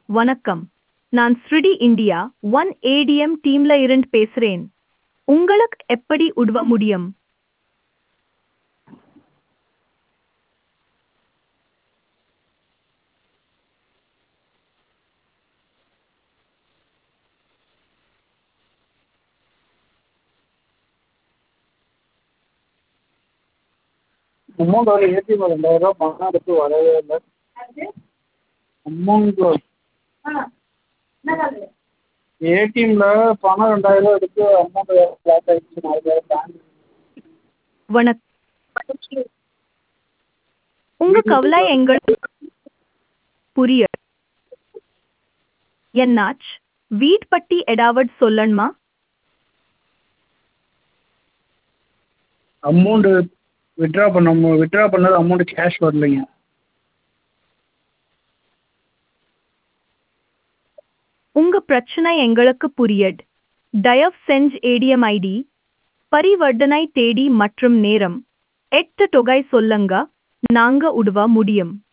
வணக்கம் நான் ஸ்ருடி இந்தியா ஒன் ஏடிஎம் டீம்ல இருந்து பேசுறேன் உங்களுக்கு எப்படி உதவ முடியும் அமௌண்ட் வர ஏடிஎம்மில் ரெண்டாயிரரூவா பணம் எடுத்து வரவே இல்லை அமௌண்ட்டு ஏடிஎம்மில் பணம் ரெண்டாயிரரூவா எடுத்து அமௌண்ட் லாஸ் ஆகிடுச்சு நான் அது வேறு பேங்க் வணக்கம் உங்க கவலை எங்களுக்கு புரிய என்னாச்சு வீட் பட்டி எடாவட் சொல்லணுமா அமௌண்ட்டு வித்ட்ரா பண்ண வித்ட்ரா பண்ணது அமௌண்ட்டு கேஷ் வரலைங்க உங்க பிரச்சனை எங்களுக்கு புரியட் தயவு செஞ்சு ஏடிஎம் ஐடி பரிவர்த்தனை தேதி மற்றும் நேரம் எட்டு தொகை சொல்லுங்க நாங்க உதவ முடியும்